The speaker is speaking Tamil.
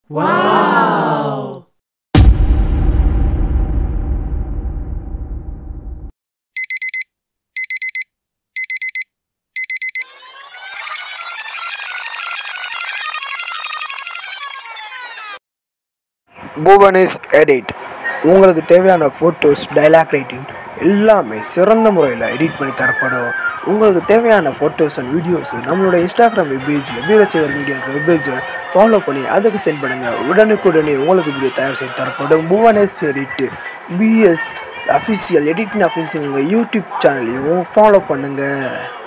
புவனிஸ் எடிட் உங்களுக்கு தேவையான ஃபோட்டோஸ் டைலாக் ரைட்டிங் எல்லாமே சிறந்த முறையில் எடிட் பண்ணி தரப்படும் உங்களுக்கு தேவையான ஃபோட்டோஸ் அண்ட் வீடியோஸ் நம்மளோட இன்ஸ்டாகிராம் வெப்பேஜில் வீரசேகர் மீடியா வெப்பேஜில் ஃபாலோ பண்ணி அதுக்கு சென்ட் பண்ணுங்கள் உடனுக்குடனே உங்களுக்கு வீடியோ தயார் செய்து தரப்படும் Bhuvanesh edit PS official editing official உங்கள் யூடியூப் சேனலையும் ஃபாலோ பண்ணுங்கள்